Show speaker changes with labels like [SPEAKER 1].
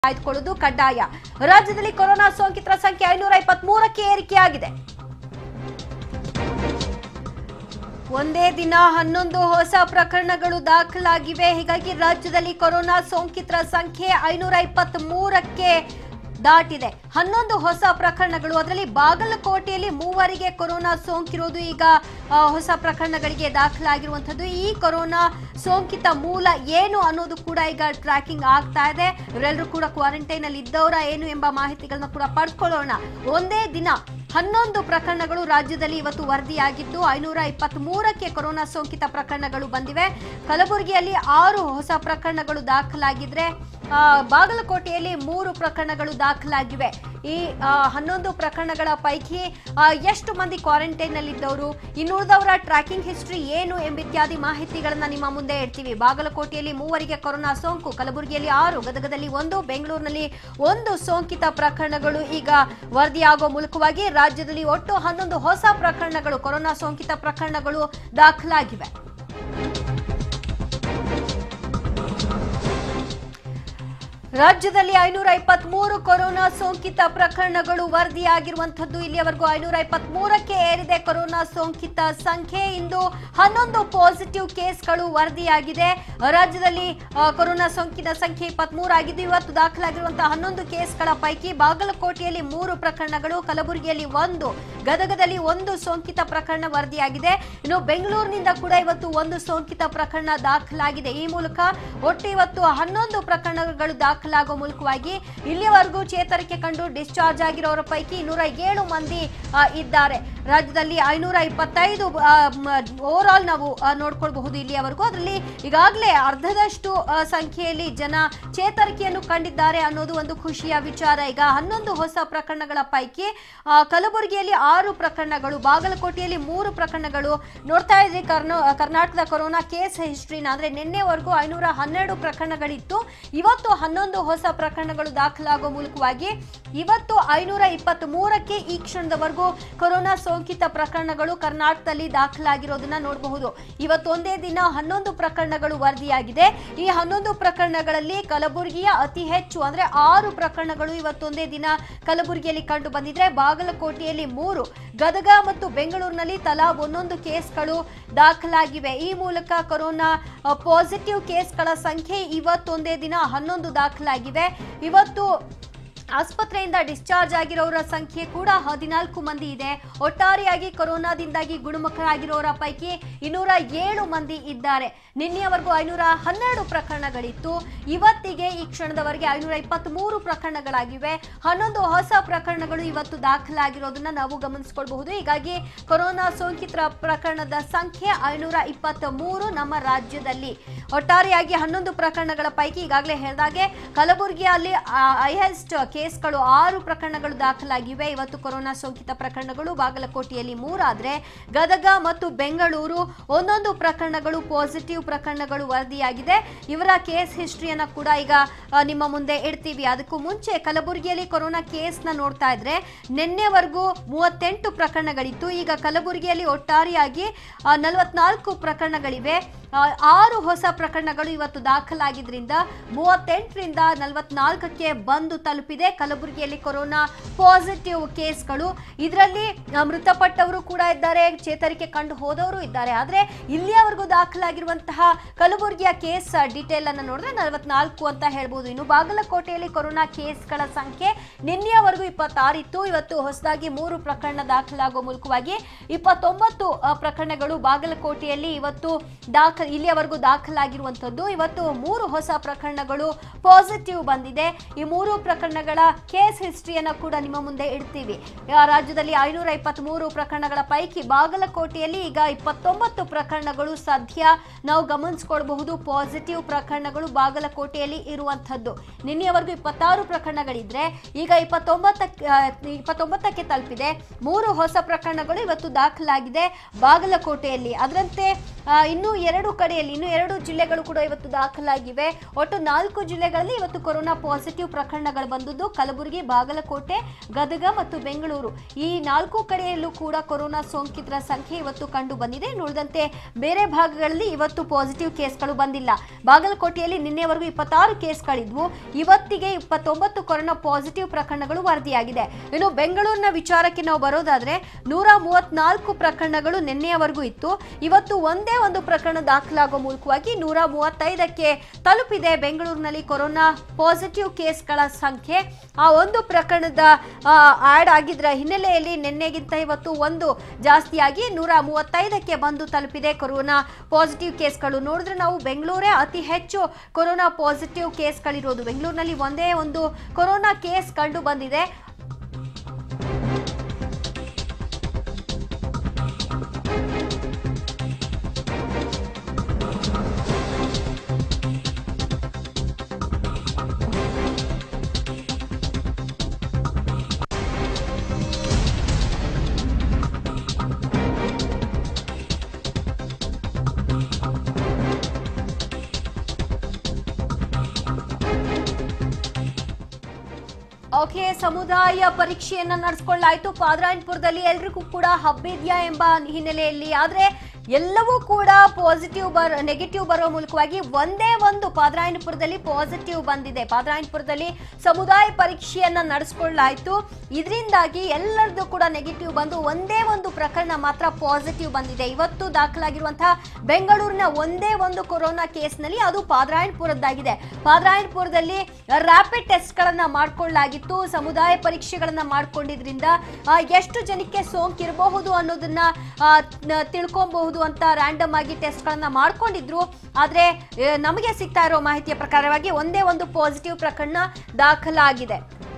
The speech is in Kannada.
[SPEAKER 1] ಕಾಯ್ದುಕೊಳ್ಳುವುದು ಕಡ್ಡಾಯ ರಾಜ್ಯದಲ್ಲಿ ಕೊರೋನಾ ಸೋಂಕಿತರ ಸಂಖ್ಯೆ ಐನೂರ ಇಪ್ಪತ್ಮೂರಕ್ಕೆ ಏರಿಕೆಯಾಗಿದೆ ಒಂದೇ ದಿನ ಹನ್ನೊಂದು ಹೊಸ ಪ್ರಕರಣಗಳು ದಾಖಲಾಗಿವೆ ಹೀಗಾಗಿ ರಾಜ್ಯದಲ್ಲಿ ಕೊರೋನಾ ಸೋಂಕಿತರ ಸಂಖ್ಯೆ ಐನೂರ ಇಪ್ಪತ್ತ್ ಮೂರಕ್ಕೆ ದಾಟಿದೆ ಹನ್ನೊಂದು ಹೊಸ ಪ್ರಕರಣಗಳು ಅದರಲ್ಲಿ ಬಾಗಲಕೋಟೆಯಲ್ಲಿ ಮೂವರಿಗೆ ಕೊರೋನಾ ಸೋಂಕಿರೋದು ಈಗ ಆ, ಹೊಸ ಪ್ರಕರಣಗಳಿಗೆ ದಾಖಲಾಗಿರುವಂಥದ್ದು ಈ ಕೊರೋನಾ ಸೋಂಕಿತ ಮೂಲ ಏನು ಅನ್ನೋದು ಕೂಡ ಈಗ ಟ್ರ್ಯಾಕಿಂಗ್ ಆಗ್ತಾ ಇದೆ ಇವರೆಲ್ಲರೂ ಕೂಡ ಕ್ವಾರಂಟೈನ್ ಅಲ್ಲಿ ಇದ್ದವರ ಏನು ಎಂಬ ಮಾಹಿತಿಗಳನ್ನ ಕೂಡ ಪಡ್ಕೊಳ್ಳೋಣ ಒಂದೇ ದಿನ ಹನ್ನೊಂದು ಪ್ರಕರಣಗಳು ರಾಜ್ಯದಲ್ಲಿ ಇವತ್ತು ವರದಿಯಾಗಿದ್ದು ಐನೂರ ಇಪ್ಪತ್ತ್ ಮೂರಕ್ಕೆ ಕೊರೋನಾ ಸೋಂಕಿತ ಪ್ರಕರಣಗಳು ಬಂದಿವೆ ಕಲಬುರಗಿಯಲ್ಲಿ ಆರು ಹೊಸ ಪ್ರಕರಣಗಳು ದಾಖಲಾಗಿದ್ರೆ ಆ, ಬಾಗಲಕೋಟೆಯಲ್ಲಿ ಮೂರು ಪ್ರಕರಣಗಳು ದಾಖಲಾಗಿವೆ ಈ ಆ, ಹನ್ನೊಂದು ಪ್ರಕರಣಗಳ ಪೈಕಿ ಆ, ಎಷ್ಟು ಮಂದಿ ಕ್ವಾರಂಟೈನ್ ನಲ್ಲಿದ್ದವರು ಇನ್ನುಳಿದವರ ಟ್ರ್ಯಾಕಿಂಗ್ ಹಿಸ್ಟ್ರಿ ಏನು ಎಂಬಿತ್ಯಾದಿ ಮಾಹಿತಿಗಳನ್ನ ನಿಮ್ಮ ಮುಂದೆ ಇಡ್ತೀವಿ ಬಾಗಲಕೋಟೆಯಲ್ಲಿ ಮೂವರಿಗೆ ಕೊರೋನಾ ಸೋಂಕು ಕಲಬುರಗಿಯಲ್ಲಿ ಆರು ಗದಗದಲ್ಲಿ ಒಂದು ಬೆಂಗಳೂರಿನಲ್ಲಿ ಒಂದು ಸೋಂಕಿತ ಪ್ರಕರಣಗಳು ಈಗ ವರದಿಯಾಗುವ ಮೂಲಕವಾಗಿ ರಾಜ್ಯದಲ್ಲಿ ಒಟ್ಟು ಹನ್ನೊಂದು ಹೊಸ ಪ್ರಕರಣಗಳು ಕೊರೋನಾ ಸೋಂಕಿತ ಪ್ರಕರಣಗಳು ದಾಖಲಾಗಿವೆ ರಾಜ್ಯದಲ್ಲಿ ಐನೂರ ಇಪ್ಪತ್ತ್ ಮೂರು ಕೊರೋನಾ ಸೋಂಕಿತ ಪ್ರಕರಣಗಳು ವರದಿಯಾಗಿರುವಂತದ್ದು ಇಲ್ಲಿಯವರೆಗೂ ಐನೂರ ಇಪ್ಪತ್ತ್ ಮೂರಕ್ಕೆ ಏರಿದೆ ಕೊರೋನಾ ಸೋಂಕಿತ ಸಂಖ್ಯೆ ಇಂದು ಹನ್ನೊಂದು ಪಾಸಿಟಿವ್ ಕೇಸ್ಗಳು ವರದಿಯಾಗಿದೆ ರಾಜ್ಯದಲ್ಲಿ ಆ, ಕೊರೋನಾ ಸೋಂಕಿನ ಸಂಖ್ಯೆ ಇಪ್ಪತ್ತ್ ಆಗಿದ್ದು ಇವತ್ತು ದಾಖಲಾಗಿರುವಂತಹ ಹನ್ನೊಂದು ಕೇಸ್ಗಳ ಪೈಕಿ ಬಾಗಲಕೋಟೆಯಲ್ಲಿ ಮೂರು ಪ್ರಕರಣಗಳು ಕಲಬುರಗಿಯಲ್ಲಿ ಒಂದು ಗದಗದಲ್ಲಿ ಒಂದು ಸೋಂಕಿತ ಪ್ರಕರಣ ವರದಿಯಾಗಿದೆ ಇನ್ನು ಬೆಂಗಳೂರಿನಿಂದ ಕೂಡ ಇವತ್ತು ಒಂದು ಸೋಂಕಿತ ಪ್ರಕರಣ ದಾಖಲಾಗಿದೆ ಈ ಮೂಲಕ ಒಟ್ಟು ಇವತ್ತು ಹನ್ನೊಂದು ಪ್ರಕರಣಗಳು ದಾಖಲಾಗುವ ಮೂಲಕವಾಗಿ ಇಲ್ಲಿಯವರೆಗೂ ಚೇತರಿಕೆ ಕಂಡು ಡಿಸ್ಚಾರ್ಜ್ ಆಗಿರೋರ ಪೈಕಿ ಇನ್ನೂರ ಏಳು ಮಂದಿ ಆ, ಇದ್ದಾರೆ ರಾಜ್ಯದಲ್ಲಿ ಐನೂರ ಇಪ್ಪತ್ತೈದು ಓವರ್ ಆಲ್ ನಾವು ಆ, ನೋಡ್ಕೊಳ್ಬಹುದು ಇಲ್ಲಿಯವರೆಗೂ ಅದರಲ್ಲಿ ಈಗಾಗಲೇ ಅರ್ಧದಷ್ಟು ಆ, ಸಂಖ್ಯೆಯಲ್ಲಿ ಜನ ಚೇತರಿಕೆಯನ್ನು ಕಂಡಿದ್ದಾರೆ ಅನ್ನೋದು ಒಂದು ಖುಷಿಯ ವಿಚಾರ ಈಗ ಹನ್ನೊಂದು ಹೊಸ ಪ್ರಕರಣಗಳ ಪೈಕಿ ಆ, ಕಲಬುರಗಿಯಲ್ಲಿ ಆರು ಪ್ರಕರಣಗಳು ಬಾಗಲಕೋಟೆಯಲ್ಲಿ ಮೂರು ಪ್ರಕರಣಗಳು ನೋಡ್ತಾ ಇದ್ರಿ ಕರ್ನಾ ಕರ್ನಾಟಕದ ಕೊರೋನಾ ಕೇಸ್ ಹಿಸ್ಟ್ರಿನ ಅಂದ್ರೆ ನಿನ್ನೆವರೆಗೂ ಐನೂರ ಹನ್ನೆರಡು ಪ್ರಕರಣಗಳಿತ್ತು ಇವತ್ತು ಹನ್ನೊಂದು ಹೊಸ ಪ್ರಕರಣಗಳು ದಾಖಲಾಗುವ ಮೂಲಕವಾಗಿ ಇವತ್ತು ಐನೂರ ಇಪ್ಪತ್ತ್ ಮೂರಕ್ಕೆ ಈ ಕ್ಷಣದವರೆಗೂ ಕೊರೋನಾ ಸೋಂಕಿತ ಪ್ರಕರಣಗಳು ಕರ್ನಾಟಕದಲ್ಲಿ ದಾಖಲಾಗಿರೋದನ್ನ ನೋಡಬಹುದು ಇವತ್ತು ಒಂದೇ ದಿನ ಹನ್ನೊಂದು ಪ್ರಕರಣಗಳು ವರದಿಯಾಗಿದೆ ಈ ಹನ್ನೊಂದು ಪ್ರಕರಣಗಳಲ್ಲಿ ಕಲಬುರಗಿಯ ಅತಿ ಹೆಚ್ಚು ಅಂದ್ರೆ ಆರು ಪ್ರಕರಣಗಳು ಇವತ್ತೊಂದೇ ದಿನ ಕಲಬುರಗಿಯಲ್ಲಿ ಕಂಡು ಬಂದಿದ್ರೆ ಬಾಗಲಕೋಟೆಯಲ್ಲಿ ಮೂರು ಗದಗ ಮತ್ತು ಬೆಂಗಳೂರಿನಲ್ಲಿ ತಲಾ ಒಂದೊಂದು ಕೇಸ್ಗಳು ದಾಖಲಾಗಿವೆ ಈ ಮೂಲಕ ಕೊರೋನಾ ಪಾಸಿಟಿವ್ ಕೇಸ್ಗಳ ಸಂಖ್ಯೆ ಇವತ್ತೊಂದೇ ದಿನ ಹನ್ನೊಂದು ದಾಖಲಾಗಿವೆ ಇವತ್ತು ಆಸ್ಪತ್ರೆಯಿಂದ ಡಿಸ್ಚಾರ್ಜ್ ಆಗಿರೋರ ಸಂಖ್ಯೆ ಕೂಡ ಹದಿನಾಲ್ಕು ಮಂದಿ ಇದೆ ಒಟ್ಟಾರೆಯಾಗಿ ಕೊರೋನಾದಿಂದಾಗಿ ಗುಣಮುಖರಾಗಿರೋರ ಪೈಕಿ ಇನ್ನೂರ ಏಳು ಮಂದಿ ಇದ್ದಾರೆ ನಿನ್ನೆಯವರೆಗೂ ಐನೂರ ಹನ್ನೆರಡು ಪ್ರಕರಣಗಳಿತ್ತು ಇವತ್ತಿಗೆ ಈ ಕ್ಷಣದವರೆಗೆ ಐನೂರ ಇಪ್ಪತ್ತ್ ಮೂರು ಪ್ರಕರಣಗಳಾಗಿವೆ ಹನ್ನೊಂದು ಹೊಸ ಪ್ರಕರಣಗಳು ಇವತ್ತು ದಾಖಲಾಗಿರೋದನ್ನ ನಾವು ಗಮನಿಸಿಕೊಳ್ಬಹುದು ಹೀಗಾಗಿ ಕೊರೋನಾ ಸೋಂಕಿತರ ಪ್ರಕರಣದ ಸಂಖ್ಯೆ ಐನೂರ ಇಪ್ಪತ್ತ್ ಮೂರು ನಮ್ಮ ರಾಜ್ಯದಲ್ಲಿ ಒಟ್ಟಾರೆಯಾಗಿ ಹನ್ನೊಂದು ಪ್ರಕರಣಗಳ ಪೈಕಿ ಈಗಾಗಲೇ ಹೇಳಿದಾಗೆ ಕಲಬುರಗಿಯಲ್ಲಿ ಹೈಯೆಸ್ಟ್ ಕೇಸ್ಗಳು ಆರು ಪ್ರಕರಣಗಳು ದಾಖಲಾಗಿವೆ ಇವತ್ತು ಕೊರೋನಾ ಸೋಂಕಿತ ಪ್ರಕರಣಗಳು ಬಾಗಲಕೋಟೆಯಲ್ಲಿ ಮೂರಾದ್ರೆ ಗದಗ ಮತ್ತು ಬೆಂಗಳೂರು ಒಂದೊಂದು ಪ್ರಕರಣಗಳು ಪಾಸಿಟಿವ್ ಪ್ರಕರಣಗಳು ವರದಿಯಾಗಿದೆ ಇವರ ಕೇಸ್ ಹಿಸ್ಟ್ರಿಯನ್ನ ಕೂಡ ಈಗ ಆ, ನಿಮ್ಮ ಮುಂದೆ ಇಡ್ತೀವಿ ಅದಕ್ಕೂ ಮುಂಚೆ ಕಲಬುರಗಿಯಲ್ಲಿ ಕೊರೋನಾ ಕೇಸ್ನ ನೋಡ್ತಾ ಇದ್ರೆ ನಿನ್ನೆವರೆಗೂ ಮೂವತ್ತೆಂಟು ಪ್ರಕರಣಗಳಿತ್ತು ಈಗ ಕಲಬುರಗಿಯಲ್ಲಿ ಒಟ್ಟಾರೆಯಾಗಿ ಆ, ನಲವತ್ನಾಲ್ಕು ಪ್ರಕರಣಗಳಿವೆ ಆ, ಆರು ಹೊಸ ಪ್ರಕರಣಗಳು ಇವತ್ತು ದಾಖಲಾಗಿದ್ರಿಂದ ಮೂವತ್ತೆಂಟರಿಂದ ನಲವತ್ನಾಲ್ಕಕ್ಕೆ ಬಂದು ತಲುಪಿದೆ ಕಲಬುರಗಿಯಲ್ಲಿ ಕೊರೋನಾ ಪಾಸಿಟಿವ್ ಕೇಸ್ಗಳು ಇದರಲ್ಲಿ ಆ, ಮೃತಪಟ್ಟವರು ಕೂಡ ಇದ್ದಾರೆ ಚೇತರಿಕೆ ಕಂಡು ಹೋದವರು ಇದ್ದಾರೆ ಆದರೆ ಇಲ್ಲಿಯವರೆಗೂ ದಾಖಲಾಗಿರುವಂತಹ ಕಲಬುರಗಿಯ ಕೇಸ್ ಡಿಟೇಲ್ ಅನ್ನು ನೋಡಿದ್ರೆ ನಲವತ್ನಾಲ್ಕು ಅಂತ ಹೇಳ್ಬೋದು ಇನ್ನು ಬಾಗಲಕೋಟೆಯಲ್ಲಿ ಕೊರೋನಾ ಕೇಸ್ಗಳ ಸಂಖ್ಯೆ ನಿನ್ನೆಯವರೆಗೂ ಇಪ್ಪತ್ತಾರು ಇತ್ತು ಇವತ್ತು ಹೊಸದಾಗಿ ಮೂರು ಪ್ರಕರಣ ದಾಖಲಾಗುವ ಮೂಲಕವಾಗಿ ಇಪ್ಪತ್ತೊಂಬತ್ತು ಆ, ಪ್ರಕರಣಗಳು ಬಾಗಲಕೋಟೆಯಲ್ಲಿ ಇವತ್ತು ದಾಖ ಇಲ್ಲಿಯವರೆಗೂ ದಾಖಲಾಗಿರುವಂಥದ್ದು ಇವತ್ತು ಮೂರು ಹೊಸ ಪ್ರಕರಣಗಳು ಪಾಸಿಟಿವ್ ಬಂದಿದೆ ಈ ಮೂರು ಪ್ರಕರಣಗಳ ಕೇಸ್ ಹಿಸ್ಟ್ರಿಯನ್ನ ಕೂಡ ನಿಮ್ಮ ಮುಂದೆ ಇಡ್ತೀವಿ ಆ, ರಾಜ್ಯದಲ್ಲಿ ಐನೂರ ಇಪ್ಪತ್ತ್ ಮೂರು ಪ್ರಕರಣಗಳ ಪೈಕಿ ಬಾಗಲಕೋಟೆಯಲ್ಲಿ ಈಗ ಇಪ್ಪತ್ತೊಂಬತ್ತು ಪ್ರಕರಣಗಳು ಸದ್ಯ ನಾವು ಗಮನಿಸ್ಕೊಳ್ಬಹುದು ಪಾಸಿಟಿವ್ ಪ್ರಕರಣಗಳು ಬಾಗಲಕೋಟೆಯಲ್ಲಿ ಇರುವಂಥದ್ದು ನಿನ್ನೆಯವರೆಗೂ ಇಪ್ಪತ್ತಾರು ಪ್ರಕರಣಗಳಿದ್ರೆ ಈಗ ಇಪ್ಪತ್ತೊಂಬತ್ತಕ್ಕೆ ಆ, ಇಪ್ಪತ್ತೊಂಬತ್ತಕ್ಕೆ ತಲುಪಿದೆ ಮೂರು ಹೊಸ ಪ್ರಕರಣಗಳು ಇವತ್ತು ದಾಖಲಾಗಿದೆ ಬಾಗಲಕೋಟೆಯಲ್ಲಿ ಅದರಂತೆ ಆ, ಇನ್ನೂ ಎರಡು ಕಡೆಯಲ್ಲಿ ಇನ್ನೂ ಎರಡು ಜಿಲ್ಲೆಗಳು ಕೂಡ ಇವತ್ತು ದಾಖಲಾಗಿವೆ ಒಟ್ಟು ನಾಲ್ಕು ಜಿಲ್ಲೆಗಳಲ್ಲಿ ಇವತ್ತು ಕೊರೋನಾ ಪಾಸಿಟಿವ್ ಪ್ರಕರಣಗಳು ಬಂದದ್ದು ಇರುವಂತದ್ದು ಕಲಬುರಗಿ ಬಾಗಲಕೋಟೆ ಗದಗ ಮತ್ತು ಬೆಂಗಳೂರು ಈ ನಾಲ್ಕು ಕಡೆಯಲ್ಲೂ ಕೂಡ ಕೊರೋನಾ ಸೋಂಕಿತರ ಸಂಖ್ಯೆ ಇವತ್ತು ಕಂಡು ಬಂದಿದೆ ಇನ್ನು ಉಳಿದಂತೆ ಬೇರೆ ಭಾಗಗಳಲ್ಲಿ ಇವತ್ತು ಪಾಸಿಟಿವ್ ಕೇಸ್ಗಳು ಬಂದಿಲ್ಲ ಬಾಗಲಕೋಟೆಯಲ್ಲಿ ನಿನ್ನೆವರೆಗೂ ಇಪ್ಪತ್ತಾರು ಕೇಸ್ಗಳಿದ್ವು ಇವತ್ತಿಗೆ ಇಪ್ಪತ್ತೊಂಬತ್ತು ಕೊರೋನಾ ಪಾಸಿಟಿವ್ ಪ್ರಕರಣಗಳು ವರದಿಯಾಗಿದೆ ಇನ್ನು ಬೆಂಗಳೂರಿನ ವಿಚಾರಕ್ಕೆ ನಾವು ಬರೋದಾದ್ರೆ ನೂರ ಮೂವತ್ನಾಲ್ಕು ಪ್ರಕರಣಗಳು ನಿನ್ನೆಯವರೆಗೂ ಇತ್ತು ಇವತ್ತು ಒಂದೇ ಒಂದು ಪ್ರಕರಣ ದಾಖಲಾಗುವ ಮೂಲಕವಾಗಿ ನೂರ ಮೂವತ್ತೈದಕ್ಕೆ ತಲುಪಿದೆ ಬೆಂಗಳೂರಿನಲ್ಲಿ ಕೊರೋನಾ ಪಾಸಿಟಿವ್ ಕೇಸ್ಗಳ ಸಂಖ್ಯೆ ಆ ಒಂದು ಪ್ರಕರಣದ ಆಡ್ ಆಗಿದ್ರ ಹಿನ್ನೆಲೆಯಲ್ಲಿ ನಿನ್ನೆಗಿಂತ ಇವತ್ತು ಒಂದು ಜಾಸ್ತಿಯಾಗಿ ನೂರ ಮೂವತ್ತೈದಕ್ಕೆ ಬಂದು ತಲುಪಿದೆ ಕೊರೋನಾ ಪಾಸಿಟಿವ್ ಕೇಸ್ಗಳು ನೋಡಿದ್ರೆ ನಾವು ಬೆಂಗಳೂರೇ ಅತಿ ಹೆಚ್ಚು ಕೊರೋನಾ ಪಾಸಿಟಿವ್ ಕೇಸ್ಗಳಿರೋದು ಬೆಂಗಳೂರಿನಲ್ಲಿ ಒಂದೇ ಒಂದು ಕೊರೋನಾ ಕೇಸ್ ಕಂಡು ಬಂದಿದೆ ಓಕೆ ಸಮುದಾಯ ಪರೀಕ್ಷೆಯನ್ನ ನಡೆಸ್ಕೊಳ್ಳಾಯ್ತು ಪಾದರಾಯನಪುರದಲ್ಲಿ ಎಲ್ರಿಗೂ ಕೂಡ ಹಬ್ಬಿದ್ಯಾ ಎಂಬ ಹಿನ್ನೆಲೆಯಲ್ಲಿ ಆದ್ರೆ ಎಲ್ಲವೂ ಕೂಡ ಪಾಸಿಟಿವ್ ಬರ ನೆಗೆಟಿವ್ ಬರೋ ಮೂಲಕವಾಗಿ ಒಂದೇ ಒಂದು ಪಾದರಾಯನಪುರದಲ್ಲಿ ಪಾಸಿಟಿವ್ ಬಂದಿದೆ ಪಾದರಾಯನಪುರದಲ್ಲಿ ಸಮುದಾಯ ಪರೀಕ್ಷೆಯನ್ನ ನಡೆಸ್ಕೊಳ್ಳಾಯ್ತು ಇದರಿಂದಾಗಿ ಎಲ್ಲರದ್ದು ಕೂಡ ನೆಗೆಟಿವ್ ಬಂದು ಒಂದೇ ಒಂದು ಪ್ರಕರಣ ಮಾತ್ರ ಪಾಸಿಟಿವ್ ಬಂದಿದೆ ಇವತ್ತು ದಾಖಲಾಗಿರುವಂತಹ ಬೆಂಗಳೂರಿನ ಒಂದೇ ಒಂದು ಕೊರೋನಾ ಕೇಸ್ನಲ್ಲಿ ಅದು ಪಾದರಾಯನಪುರದ್ದಾಗಿದೆ ಪಾದರಾಯನಪುರದಲ್ಲಿ ರ್ಯಾಪಿಡ್ ಟೆಸ್ಟ್ಗಳನ್ನ ಮಾಡ್ಕೊಳ್ಳಲಾಗಿತ್ತು ಸಮುದಾಯ ಪರೀಕ್ಷೆಗಳನ್ನ ಮಾಡ್ಕೊಂಡಿದ್ರಿಂದ ಆ, ಎಷ್ಟು ಜನಕ್ಕೆ ಸೋಂಕಿರಬಹುದು ಅನ್ನೋದನ್ನ ಆ, ನ- ತಿಳ್ಕೊಬಹುದು ಅಂತ ರ್ಯಾಂಡಮ್ ಆಗಿ ಟೆಸ್ಟ್ಗಳನ್ನ ಮಾಡ್ಕೊಂಡಿದ್ರು ಆದ್ರೆ ಆ, ನಮಗೆ ಸಿಗ್ತಾ ಇರೋ ಮಾಹಿತಿಯ ಪ್ರಕಾರವಾಗಿ ಒಂದೇ ಒಂದು ಪಾಸಿಟಿವ್ ಪ್ರಕರಣ ದಾಖಲಾಗಿದೆ